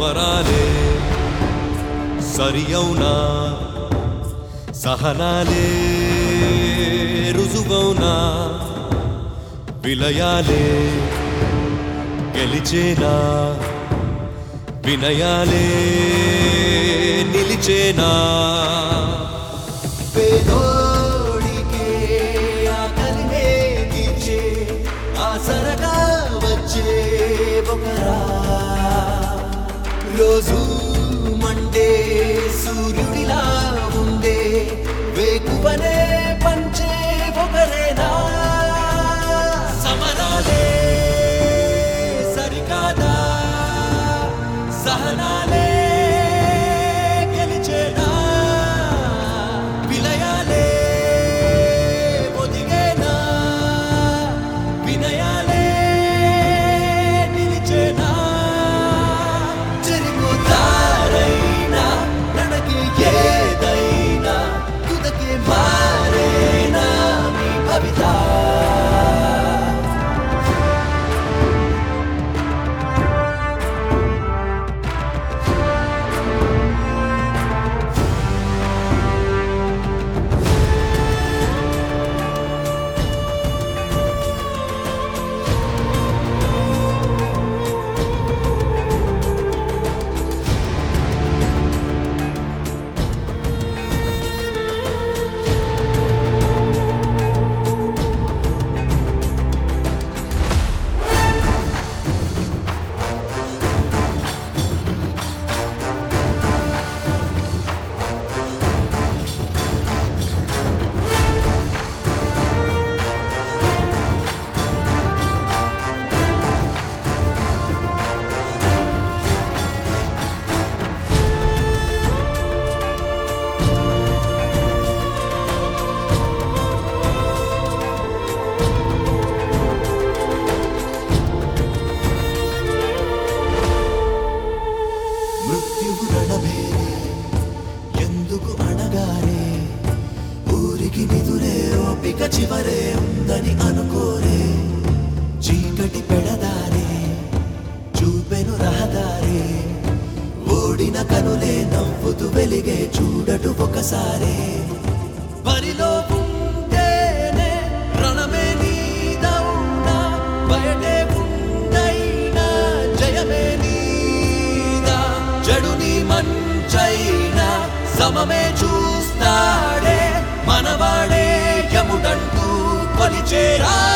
సమరాలే సరి అవునా సహనాలే రుజువౌనా విలయాలే గెలిచేనా వినయాలే నిలిచేనా పేదోడికే ఆకలినే తీర్చే ఆసరగా వచ్చే ఒకరా రోజు మండే సూర్యుడిలా ఉండే వేకువనే పంచే ఒకరేనా సమరాలే సరికాదా సహనాలే గెలిచేనా విలయాలే ఒదిగేనా వినయాలే నిలిచేనా చెరిపోతారైనా నడకి ఏదైనా తుదకి మారేనా మీ భవిత మృత్యువు రణమేరే ఎందుకు అణగారే ఊరికి నిదురే ఓపిక చివరే ఉందని అనుకోరే చీకటి పెడదారే చూపెను రహదారే ఓడిన కనులే నవ్వుతూ వెలిగే చూడటు ఒకసారే బరిలో ఉంటేనే రణమే నీదౌనా బయటే ఉండైనా జయమే నీదా చెడుని మంచైనా సమమే చూస్తాడే మనవాడే యముడంటూ కొలిచేరా